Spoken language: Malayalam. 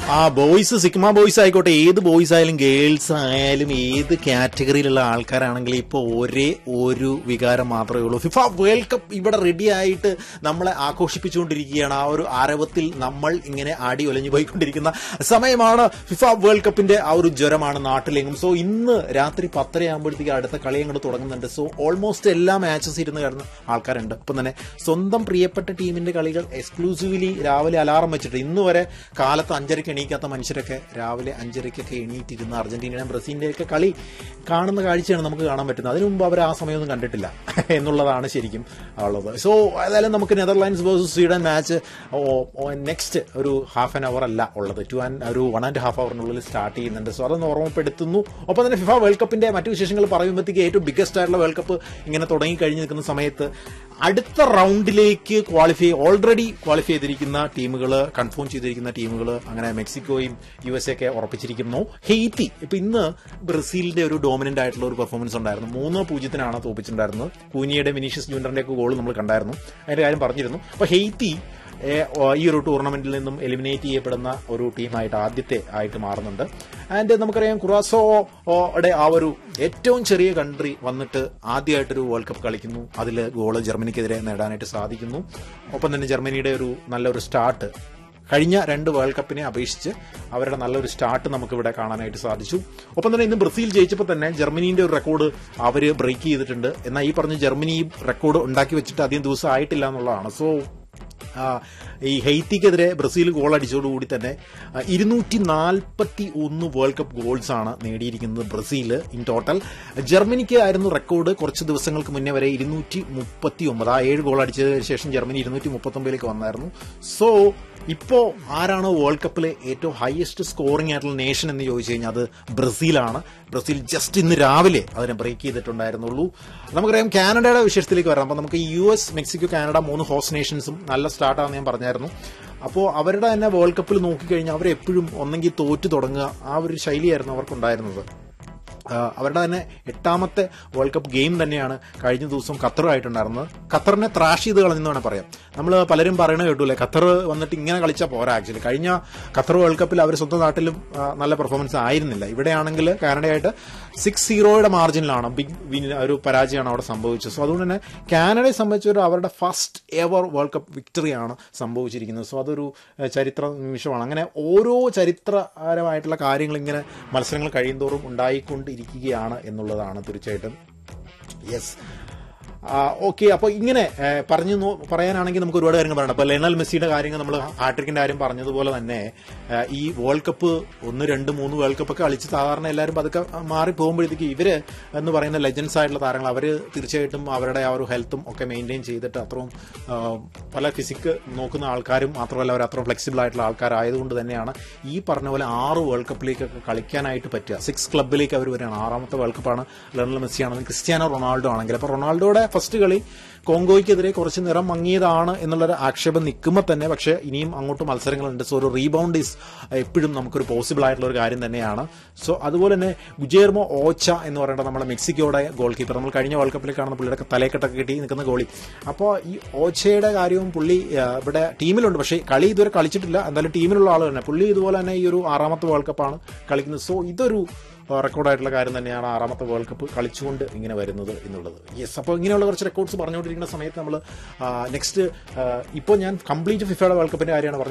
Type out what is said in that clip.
ആ ബോയ്സ് സിഗ്മ ബോയ്സ് ആയിക്കോട്ടെ ഏത് ബോയ്സ് ആയാലും ഗേൾസ് ആയാലും ഏത് കാറ്റഗറിയിലുള്ള ആൾക്കാരാണെങ്കിലും ഇപ്പോൾ ഒരേ ഒരു വികാരം മാത്രമേ ഉള്ളൂ ഫിഫ വേൾഡ് കപ്പ് ഇവിടെ റെഡി ആയിട്ട് നമ്മളെ ആഘോഷിപ്പിച്ചുകൊണ്ടിരിക്കുകയാണ് ആ ഒരു ആരവത്തിൽ നമ്മൾ ഇങ്ങനെ ആടി ഒലഞ്ഞു പോയിക്കൊണ്ടിരിക്കുന്ന സമയമാണ് ഫിഫ വേൾഡ് കപ്പിന്റെ ആ ഒരു ജ്വരമാണ് നാട്ടിലെങ്കും സോ ഇന്ന് രാത്രി പത്തരയാകുമ്പോഴത്തേക്ക് അടുത്ത കളി അങ്ങോട്ട് തുടങ്ങുന്നുണ്ട് സോ ഓൾമോസ്റ്റ് എല്ലാ മാച്ചസ് ഇരുന്ന് കിടന്ന ആൾക്കാരുണ്ട് ഇപ്പം തന്നെ സ്വന്തം പ്രിയപ്പെട്ട ടീമിന്റെ കളികൾ എക്സ്ക്ലൂസീവ്ലി രാവിലെ അലാറം വെച്ചിട്ട് ഇന്ന് വരെ കാലത്ത് അഞ്ചരയ്ക്ക് എണീക്കാത്ത മനുഷ്യരൊക്കെ രാവിലെ അഞ്ചരയ്ക്കൊക്കെ എണീറ്റിരുന്ന അർജന്റീനയുടെ ബ്രസീലിന്റെയൊക്കെ കളി കാണുന്ന കാഴ്ചയാണ് നമുക്ക് കാണാൻ പറ്റുന്നത് അതിനു മുമ്പ് അവർ ആ സമയമൊന്നും കണ്ടിട്ടില്ല എന്നുള്ളതാണ് ശരിക്കും ഉള്ളത് സോ ഏതായാലും നമുക്ക് Netherlands versus Sweden match next ഒരു ഹാഫ് ആൻ അവർ അല്ല ഉള്ളത് ടു ആൻഡ് ഒരു വൺ ആൻഡ് ഹാഫ് അവറിനുള്ളിൽ സ്റ്റാർട്ട് ചെയ്യുന്നുണ്ട് സോ അതൊന്ന് ഓർമ്മപ്പെടുത്തുന്നു ഒപ്പം തന്നെ ഫിഫ വേൾഡ് കപ്പിന്റെ മറ്റു വിശേഷങ്ങൾ പറയുമ്പോഴത്തേക്ക് ഏറ്റവും ബിഗ്ഗസ്റ്റ് ആയിട്ടുള്ള വേൾഡ് കപ്പ് ഇങ്ങനെ തുടങ്ങി കഴിഞ്ഞ് നിൽക്കുന്ന സമയത്ത് അടുത്ത റൗണ്ടിലേക്ക് ക്വാളിഫൈ ഓൾറെഡി ക്വാളിഫൈ ചെയ്തിരിക്കുന്ന ടീമുകൾ കൺഫേം ചെയ്തിരിക്കുന്ന ടീമുകൾ അങ്ങനെ മെക്സിക്കോയും യു എസ് ഒക്കെ ഉറപ്പിച്ചിരിക്കുന്നു ഹെയ്ത്തി ഇപ്പൊ ഇന്ന് ബ്രസീലിന്റെ ഒരു ഡോമിനന്റ് ആയിട്ടുള്ള ഒരു പെർഫോമൻസ് ഉണ്ടായിരുന്നു മൂന്ന് പൂജ്യത്തിനാണ് തോപ്പിച്ചിട്ടുണ്ടായിരുന്നത് കൂനിയുടെ വിനീഷ്യസ് ജൂനിയറിന്റെ ഒക്കെ ഗോൾ നമ്മൾ കണ്ടായിരുന്നു അതിന്റെ കാര്യം പറഞ്ഞിരുന്നു അപ്പൊ ഹെയ്ത്തി ഏഹ്, ഈ ഒരു ടൂർണമെന്റിൽ നിന്നും എലിമിനേറ്റ് ചെയ്യപ്പെടുന്ന ഒരു ടീമായിട്ട് ആദ്യത്തെ ആയിട്ട് മാറുന്നുണ്ട് ആൻഡ് നമുക്കറിയാം കുറാസോയുടെ ആ ഒരു ഏറ്റവും ചെറിയ കൺട്രി വന്നിട്ട് ആദ്യമായിട്ടൊരു വേൾഡ് കപ്പ് കളിക്കുന്നു അതിൽ ഗോള് ജർമ്മനിക്കെതിരെ നേടാനായിട്ട് സാധിക്കുന്നു ഒപ്പം തന്നെ ജർമ്മനിയുടെ ഒരു നല്ലൊരു സ്റ്റാർട്ട് കഴിഞ്ഞ രണ്ട് വേൾഡ് കപ്പിനെ അപേക്ഷിച്ച് അവരുടെ നല്ലൊരു സ്റ്റാർട്ട് നമുക്കിവിടെ കാണാനായിട്ട് സാധിച്ചു ഒപ്പം തന്നെ ഇന്ന് ബ്രസീൽ ജയിച്ചപ്പോൾ തന്നെ ജർമ്മനീന്റെ ഒരു റെക്കോർഡ് അവർ ബ്രേക്ക് ചെയ്തിട്ടുണ്ട് എന്നാൽ ഈ പറഞ്ഞ ജർമ്മനി ഈ റെക്കോർഡ് ഉണ്ടാക്കി വെച്ചിട്ട് അധികം ദിവസം ആയിട്ടില്ല എന്നുള്ളതാണ് സോ ആ, ഈ ഹെയ്ത്തിക്കെതിരെ ബ്രസീൽ ഗോൾ അടിച്ചതോടുകൂടി തന്നെ ഇരുന്നൂറ്റി നാൽപ്പത്തി ഒന്ന് വേൾഡ് കപ്പ് ഗോൾസ് ആണ് നേടിയിരിക്കുന്നത് ബ്രസീൽ ഇൻ ടോട്ടൽ ജർമ്മനിക്ക് ആയിരുന്നു റെക്കോർഡ് കുറച്ച് ദിവസങ്ങൾക്ക് മുന്നേ വരെ ഇരുന്നൂറ്റി മുപ്പത്തി ഒമ്പത് ആ ഏഴ് ഗോൾ അടിച്ചതിന് ശേഷം ജർമ്മനി ഇരുന്നൂറ്റി മുപ്പത്തി ഒമ്പതിലേക്ക് വന്നായിരുന്നു സോ ഇപ്പോ ആരാണ് വേൾഡ് കപ്പിലെ ഏറ്റവും ഹയസ്റ്റ് സ്കോറിംഗ് ആയിട്ടുള്ള നേഷൻ എന്ന് ചോദിച്ചു കഴിഞ്ഞാൽ അത് ബ്രസീലാണ് ബ്രസീൽ ജസ്റ്റ് ഇന്ന് രാവിലെ അതിനെ ബ്രേക്ക് ചെയ്തിട്ടുണ്ടായിരുന്നുള്ളൂ നമുക്കറിയാം കാനഡയുടെ വിഷയത്തിലേക്ക് വരാം അപ്പോൾ നമുക്ക് യു എസ് മെക്സിക്കോ കാനഡ മൂന്ന് ഹോസ്റ്റ് നേഷൻസും നല്ല സ്റ്റാർട്ടാണെന്ന് ഞാൻ പറഞ്ഞായിരുന്നു അപ്പോൾ അവരുടെ തന്നെ വേൾഡ് കപ്പിൽ നോക്കിക്കഴിഞ്ഞാൽ അവരെപ്പോഴും ഒന്നെങ്കിൽ തോറ്റു തുടങ്ങുക ആ ഒരു ശൈലിയായിരുന്നു അവർക്കുണ്ടായിരുന്നത് ആ, അവരുടെ തന്നെ എട്ടാമത്തെ വേൾഡ് കപ്പ് ഗെയിം തന്നെയാണ് കഴിഞ്ഞ ദിവസം ഖത്തറുമായിട്ടുണ്ടായിരുന്നത് ഖത്തറിനെ ത്രാഷ് ചെയ്ത് കളഞ്ഞെന്ന് വേണം പറയാം നമ്മൾ പലരും പറയണ കേട്ടൂല്ലേ ഖത്തർ വന്നിട്ട് ഇങ്ങനെ കളിച്ചാൽ പോരാ ആക്ച്വലി കഴിഞ്ഞ ഖത്തർ വേൾഡ് കപ്പിൽ അവർ സ്വന്തം നാട്ടിലും ആ, നല്ല പെർഫോമൻസ് ആയിരുന്നില്ല ഇവിടെയാണെങ്കിൽ കാനഡയായിട്ട് സിക്സ് സീറോയുടെ മാർജിനിലാണ് ബിഗ് വിൻ ഒരു പരാജയമാണ് അവിടെ സംഭവിച്ചത് സോ അതുകൊണ്ട് തന്നെ കാനഡയെ സംബന്ധിച്ചൊരു അവരുടെ ഫസ്റ്റ് എവർ വേൾഡ് കപ്പ് വിക്ടറിയാണ് സംഭവിച്ചിരിക്കുന്നത് സോ അതൊരു ഏഹ്, ചരിത്ര നിമിഷമാണ് അങ്ങനെ ഓരോ ചരിത്രപരമായിട്ടുള്ള കാര്യങ്ങൾ ഇങ്ങനെ മത്സരങ്ങൾ കഴിയുന്തോറും ഉണ്ടായിക്കൊണ്ടിരിക്കുകയാണ് എന്നുള്ളതാണ് തീർച്ചയായിട്ടും യെസ് ഓക്കെ അപ്പോൾ ഇങ്ങനെ ഏഹ്, പറഞ്ഞു നോ- പറയാനാണെങ്കിൽ നമുക്ക് ഒരുപാട് കാര്യങ്ങൾ പറയണം അപ്പോൾ ലെണൽ മെസ്സിയുടെ കാര്യങ്ങൾ നമ്മൾ ഹാട്രിക്കിന്റെ കാര്യം പറഞ്ഞതുപോലെ തന്നെ ഏഹ്, ഈ വേൾഡ് കപ്പ് ഒന്ന് രണ്ട് മൂന്ന് വേൾഡ് കപ്പ് ഒക്കെ കളിച്ച് സാധാരണ എല്ലാവരും പതുക്കെ മാറി പോകുമ്പോഴത്തേക്ക് ഇവര് എന്ന് പറയുന്ന ലെജൻസ് ആയിട്ടുള്ള താരങ്ങൾ അവർ തീർച്ചയായിട്ടും അവരുടെ ആ ഒരു ഹെൽത്തും ഒക്കെ മെയിൻറ്റെയിൻ ചെയ്തിട്ട് അത്രയും ആഹ്, പല ഫിസിക് നോക്കുന്ന ആൾക്കാരും മാത്രമല്ല അവർ അത്രയും ഫ്ലെക്സിബിൾ ആയിട്ടുള്ള ആൾക്കാരായതുകൊണ്ട് തന്നെയാണ് ഈ പറഞ്ഞ പോലെ ആറ് വേൾഡ് കപ്പിലേക്കൊക്കെ കളിക്കാനായിട്ട് പറ്റുക സിക്സ് ക്ലബിലേക്ക് അവർ വരികയാണ് ആറാമത്തെ വേൾഡ് കപ്പാണ് ലണൽ മെസ്സി ആണെങ്കിൽ ക്രിസ്ത്യാനോ റൊണാൾഡോ ആണെങ്കിൽ അപ്പോൾ റൊണാൾഡോയുടെ ഫസ്റ്റ് കളി കോങ്കോയ്ക്കെതിരെ കുറച്ച് നിറം മങ്ങിയതാണ് എന്നുള്ളൊരു ആക്ഷേപം നിൽക്കുമ്പോൾ തന്നെ പക്ഷേ ഇനിയും അങ്ങോട്ട് മത്സരങ്ങളുണ്ട് സോ ഒരു റീബൗണ്ട് ഈസ് എപ്പോഴും നമുക്കൊരു പോസിബിൾ ആയിട്ടുള്ള ഒരു കാര്യം തന്നെയാണ് സോ അതുപോലെ തന്നെ ഗുജേർമോ ഓച്ച എന്ന് പറയുന്നത് നമ്മുടെ മെക്സിക്കോയുടെ ഗോൾ കീപ്പർ നമ്മൾ കഴിഞ്ഞ വേൾഡ് കപ്പിൽ കാണുന്ന പുള്ളിയുടെ തലേക്കെട്ടൊക്കെ കിട്ടി നിൽക്കുന്ന ഗോളി അപ്പോൾ ഈ ഓച്ചയുടെ കാര്യവും പുള്ളി ആ, ഇവിടെ ടീമിലുണ്ട് പക്ഷേ കളി ഇതുവരെ കളിച്ചിട്ടില്ല എന്തായാലും ടീമിലുള്ള ആൾ തന്നെ പുള്ളി ഇതുപോലെ തന്നെ ഈ ഒരു ആറാമത്തെ വേൾഡ് കപ്പാണ് കളിക്കുന്നത് സോ ഇതൊരു റെക്കോർഡായിട്ടുള്ള കാര്യം തന്നെയാണ് ആറാമത്തെ വേൾഡ് കപ്പ് കളിച്ചുകൊണ്ട് ഇങ്ങനെ വരുന്നത് എന്നുള്ളത് യെസ് അപ്പോൾ ഇങ്ങനെയുള്ള കുറച്ച് റെക്കോർഡ്സ് പറഞ്ഞുകൊണ്ടിരിക്കുന്ന സമയത്ത് നമ്മൾ നെക്സ്റ്റ് ഇപ്പോൾ ഞാൻ കംപ്ലീറ്റ് ഫിഫയുടെ വേൾഡ് കപ്പിന്റെ കാര്യമാണ് പറഞ്ഞത്